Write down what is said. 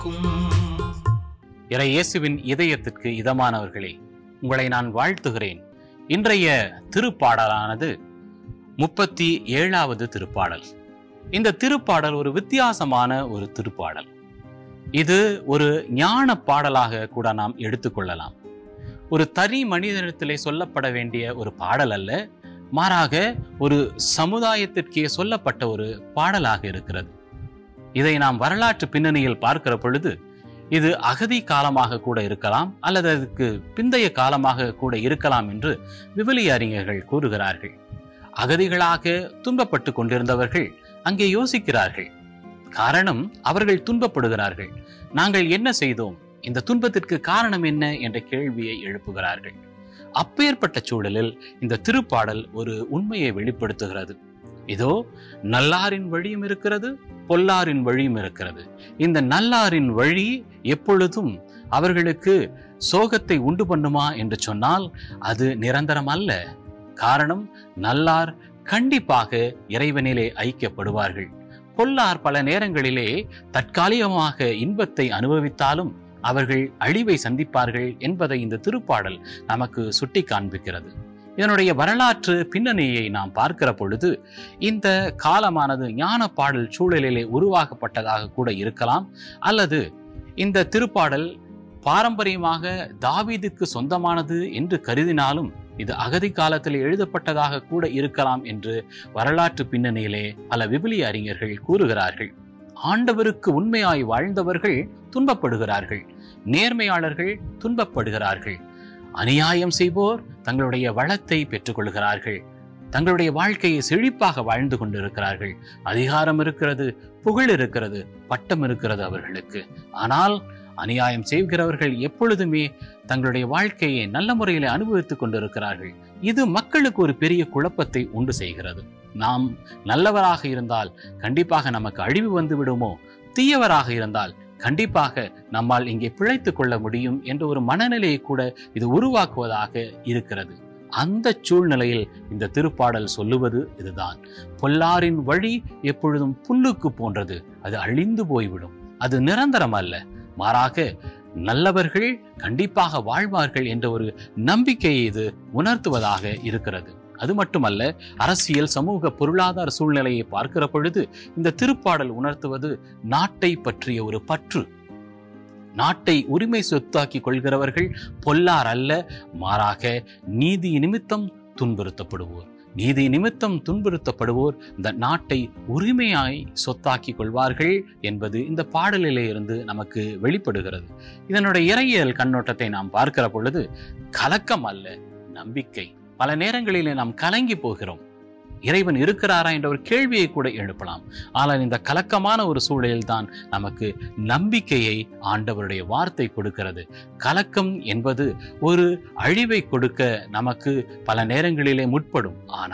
இறை இயேசுவின் இதயத்திற்கு இதமானவர்களே உங்களை நான் வாழ்த்துகிறேன் இன்றைய திருப்பாடலானது முப்பத்தி ஏழாவது திருப்பாடல் இந்த திருப்பாடல் ஒரு வித்தியாசமான ஒரு திருப்பாடல் இது ஒரு ஞான பாடலாக கூட நாம் எடுத்துக்கொள்ளலாம் ஒரு தனி மனிதனிடத்திலே சொல்லப்பட வேண்டிய ஒரு பாடல் அல்ல மாறாக ஒரு சமுதாயத்திற்கே சொல்லப்பட்ட ஒரு பாடலாக இருக்கிறது இதை நாம் வரலாற்று பின்னணியில் பார்க்கிற பொழுது இது அகதி காலமாக கூட இருக்கலாம் அல்லது அதுக்கு பிந்தைய காலமாக கூட இருக்கலாம் என்று விவிலிய அறிஞர்கள் கூறுகிறார்கள் அகதிகளாக துன்பப்பட்டு கொண்டிருந்தவர்கள் அங்கே யோசிக்கிறார்கள் காரணம் அவர்கள் துன்பப்படுகிறார்கள் நாங்கள் என்ன செய்தோம் இந்த துன்பத்திற்கு காரணம் என்ன என்ற கேள்வியை எழுப்புகிறார்கள் அப்பேற்பட்ட சூழலில் இந்த திருப்பாடல் ஒரு உண்மையை வெளிப்படுத்துகிறது இதோ நல்லாரின் வழியும் இருக்கிறது பொல்லாரின் வழியும் இருக்கிறது இந்த நல்லாரின் வழி எப்பொழுதும் அவர்களுக்கு சோகத்தை உண்டு பண்ணுமா என்று சொன்னால் அது நிரந்தரம் அல்ல காரணம் நல்லார் கண்டிப்பாக இறைவனிலே ஐக்கியப்படுவார்கள் பொல்லார் பல நேரங்களிலே தற்காலிகமாக இன்பத்தை அனுபவித்தாலும் அவர்கள் அழிவை சந்திப்பார்கள் என்பதை இந்த திருப்பாடல் நமக்கு சுட்டி காண்பிக்கிறது இதனுடைய வரலாற்று பின்னணியை நாம் பார்க்கிற பொழுது இந்த காலமானது ஞான பாடல் சூழலிலே உருவாக்கப்பட்டதாக கூட இருக்கலாம் அல்லது இந்த திருப்பாடல் பாரம்பரியமாக தாவீதுக்கு சொந்தமானது என்று கருதினாலும் இது அகதி காலத்தில் எழுதப்பட்டதாக கூட இருக்கலாம் என்று வரலாற்று பின்னணியிலே பல விபிலிய அறிஞர்கள் கூறுகிறார்கள் ஆண்டவருக்கு உண்மையாய் வாழ்ந்தவர்கள் துன்பப்படுகிறார்கள் நேர்மையாளர்கள் துன்பப்படுகிறார்கள் அநியாயம் செய்வோர் தங்களுடைய வளத்தை பெற்றுக்கொள்கிறார்கள் தங்களுடைய வாழ்க்கையை செழிப்பாக வாழ்ந்து கொண்டிருக்கிறார்கள் அதிகாரம் இருக்கிறது புகழ் இருக்கிறது பட்டம் இருக்கிறது அவர்களுக்கு ஆனால் அநியாயம் செய்கிறவர்கள் எப்பொழுதுமே தங்களுடைய வாழ்க்கையை நல்ல முறையில் அனுபவித்துக் கொண்டிருக்கிறார்கள் இது மக்களுக்கு ஒரு பெரிய குழப்பத்தை உண்டு செய்கிறது நாம் நல்லவராக இருந்தால் கண்டிப்பாக நமக்கு அழிவு வந்து விடுமோ தீயவராக இருந்தால் கண்டிப்பாக நம்மால் இங்கே பிழைத்துக் கொள்ள முடியும் என்ற ஒரு மனநிலையை கூட இது உருவாக்குவதாக இருக்கிறது அந்த சூழ்நிலையில் இந்த திருப்பாடல் சொல்லுவது இதுதான் பொல்லாரின் வழி எப்பொழுதும் புல்லுக்கு போன்றது அது அழிந்து போய்விடும் அது நிரந்தரம் அல்ல மாறாக நல்லவர்கள் கண்டிப்பாக வாழ்வார்கள் என்ற ஒரு நம்பிக்கையை இது உணர்த்துவதாக இருக்கிறது அது மட்டுமல்ல அரசியல் சமூக பொருளாதார சூழ்நிலையை பார்க்கிற பொழுது இந்த திருப்பாடல் உணர்த்துவது நாட்டை பற்றிய ஒரு பற்று நாட்டை உரிமை சொத்தாக்கி கொள்கிறவர்கள் பொல்லார் அல்ல மாறாக நீதி நிமித்தம் துன்புறுத்தப்படுவோர் நீதி நிமித்தம் துன்புறுத்தப்படுவோர் இந்த நாட்டை உரிமையாய் சொத்தாக்கி கொள்வார்கள் என்பது இந்த பாடலிலே இருந்து நமக்கு வெளிப்படுகிறது இதனுடைய இறையியல் கண்ணோட்டத்தை நாம் பார்க்கிற பொழுது கலக்கம் அல்ல நம்பிக்கை பல நேரங்களிலே நாம் கலங்கி போகிறோம் இறைவன் இருக்கிறாரா என்ற ஒரு கேள்வியை கூட எழுப்பலாம் ஆனால் இந்த கலக்கமான ஒரு சூழலில் தான் நமக்கு நம்பிக்கையை ஆண்டவருடைய வார்த்தை கொடுக்கிறது கலக்கம் என்பது ஒரு அழிவை கொடுக்க நமக்கு பல நேரங்களிலே முற்படும் ஆனால்